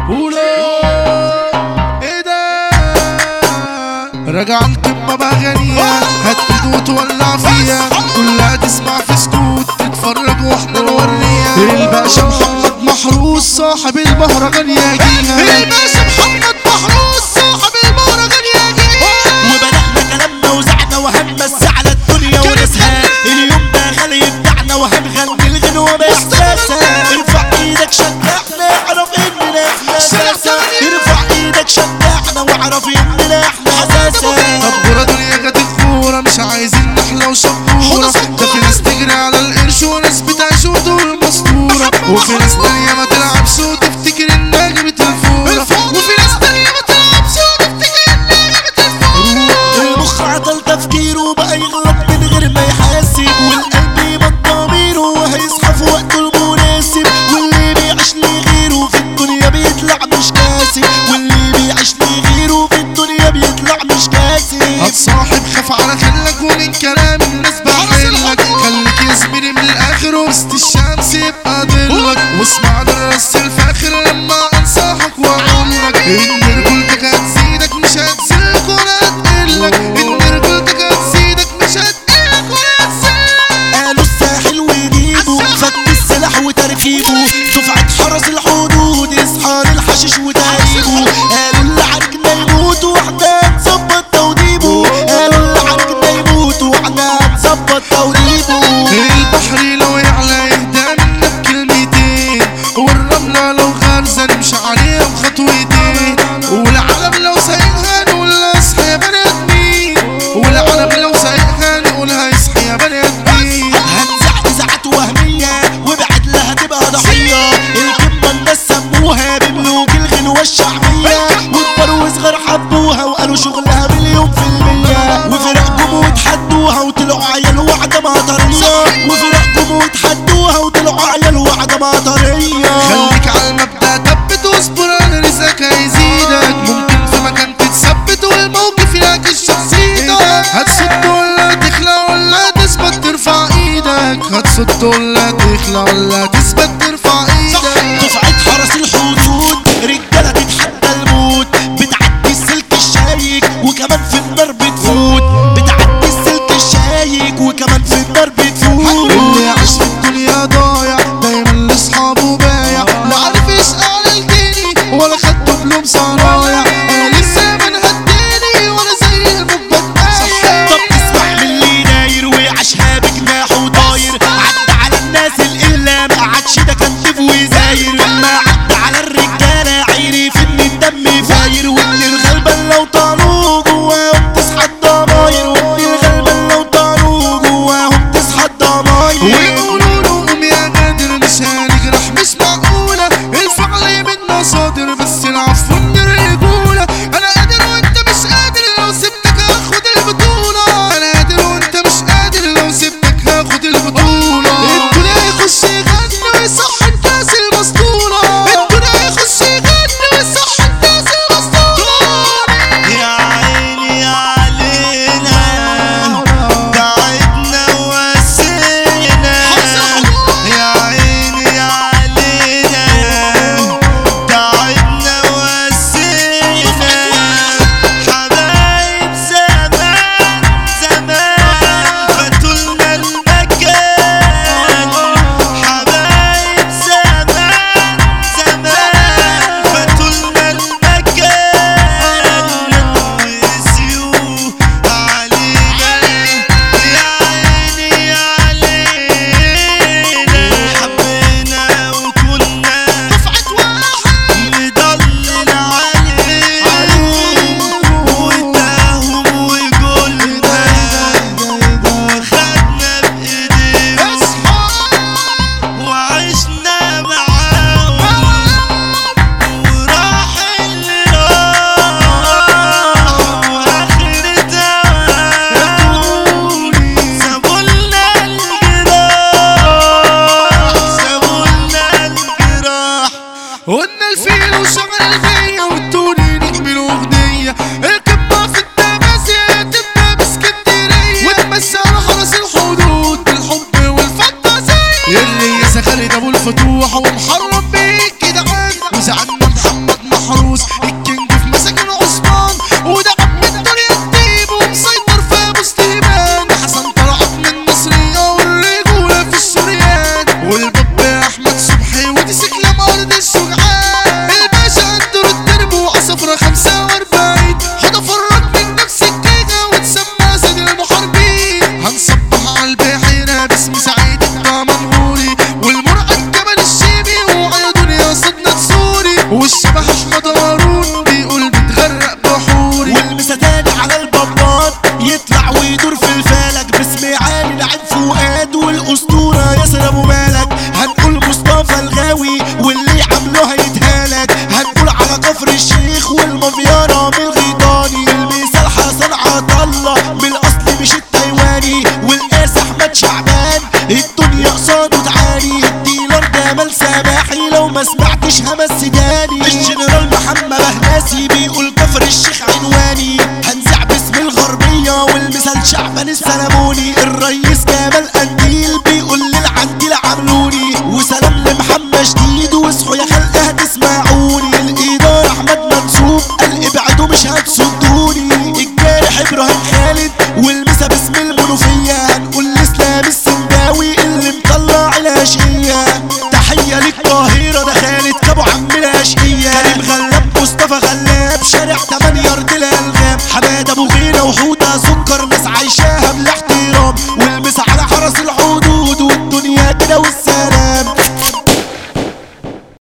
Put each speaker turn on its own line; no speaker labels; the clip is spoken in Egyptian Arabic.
ولا ايه ده راجع القمة بأغانيها هات ايد وتولع فيها كلها تسمع في سكوت تتفرج واحنا نوريها الباشا محمد محروس صاحب المهرجان ياجيها الباشا محمد محروس صاحب المهرجان ياجيها
وبدأنا كلامنا وزعنا وهنمس على الدنيا ونسها اليوم ده غالي بتاعنا وهنغني الغنوة بإحساسها ارفع ايدك شجعنا اعرف اننا احنا اساسا ارفع ايدك شجعنا واعرف اننا احنا اساسا
طب ورا دنيا كانت الكورة مش عايزين نحلة وشبورة ده في ناس تجري على القرش وناس بتعيش ودول مسطورة وفي ناس تانية ما تلعبش وتفتكر انها جابت الفورة وفي ناس تانية ما تلعبش وتفتكر انها جابت الفورة
المخ عطل تفكيره بقى يغلط من غير ما يحاسب والقلب يبقى ضميره وهيصحى في وقته المناسب واللي بيعيش لغيره في الدنيا بيطلع مش كاسب واللي بيعيش لغيره في الدنيا بيطلع مش كاسب
هتصاحب خاف على خلك ومن كلام الناس بحلك خليك يا زميلي من الاخر وسط الشمس يبقى ضلك واسمع للرص الفاخر لما انصحك واقول لك ان رجولتك هتزيدك مش هتزيدك ولا هتقلك ان رجولتك هتزيدك مش هتقلك ولا هتزيدك
قالوا الساحل ويجيبوا فك السلاح وتركيبه دفعة حرس الحدود اصحى للحشيش وتهريبه قالوا اللي عرجنا يموت واحنا هنظبط توديبه قالوا اللي عرجنا يموت واحنا هنظبط توديبه
البحر لو يعلى يهدى منا بكلمتين والرملة لو غارزة نمشي عليها بخطوتين والعالم لو سايقها نقولها اصحى يا بني ادمين والعالم لو سايقها نقولها اصحى يا بني ادمين
هنزع ازعات وهمية وابعد لها تبقى ضحية الكلمة الناس سموها بملوك الغنوة الشعبية وكبار وصغار حبوها وقالوا شغلها مليون في المية وفرق جمود حدوها وطلعوا عيال وعدة مطرية وفرق جمود حدوها وطلعوا عيال وعدة مطرية
خليك على المبدأ تبت واصبر على رزقك هيزيدك ممكن في مكان تتثبت والموقف يعكس شخصيتك هتصد ولا تخلع ولا تثبت ترفع ايدك هتصد ولا تخلع ولا تثبت ترفع ايدك
دفعة حرس الحدود رجالة تتحدى الموت بتعدي السلك الشايك وكمان في النار بتفوت بتعدي السلك الشايك وكمان في النار بتفوت
اللي عاش في الدنيا ضايع دايما لاصحابه بايع لا عارف يسأل الجني ولا خدته بلوم صرايع انا لسه من هديني وانا زي المبت
طب تسمع من اللي داير وعاشها بجناحه وطاير عدى على الناس الإلا ما قعدش ده كان دف وزاير لما عدى على الرجالة عرف إن الدم فاير وإن الغلبان لو طالوا جواهم تصحى الضماير وإن الغلبان لو طالوا جواهم تصحى الضماير
ويقولوا له قوم يا قادر مش هنجرح مش معقولة الفعل من مصادر بس العفو من الرجولة أنا قادر وأنت مش قادر لو سبتك هاخد البطولة أنا قادر وأنت مش قادر لو سبتك هاخد البطولة الدنيا يخش يغني ويصح الناس المسطولة الدنيا يخش يغني ويصح الناس المسطولة
يا عيني علينا تعبنا وسينا يا عيني علينا تعبنا وسينا حبايب زمان زمان فاتولنا المكان حبايب زمان زمان فاتولنا المكان نسيوا علينا يا عيني علينا حبينا وكنا دفعة واحد نضلل عليهم وتاهم وقلنا وخدنا بإيديهم وعشنا معاهم وراح اللي راح واخرتها سابولنا الجراح سابولنا الجراح
قلنا الفيل وشغل البية والتوني نجم أغنية الكبة في التماسية تبقى باسكندرية وتمشي على حرس الحدود بالحب والفانتازية الرياسة خالد أبو الفتوح ومحرم بيك كده عنا وزعلنا محمد
لو ما سمعتش همس سداني الجنرال محمد بهناسي بيقول كفر الشيخ عنواني هنزع باسم الغربية والمثال شعبان السلموني الرئيس جمال قنديل بيقول للعنديل عاملوني وسلام لمحمد شديد واصحوا يا خلق هتسمعوني الإدارة أحمد منسوب قال ابعدوا مش هتصدوني الجارح إبراهيم خالد والمسا باسم المنوفية هنقول لإسلام السنداوي اللي مطلع العشقية تحية للقاهرة ده خالد كابو عم العشقية كريم غلاب مصطفى غلاب شارع 8 أرض الألغام حماد أبو غيرة وحود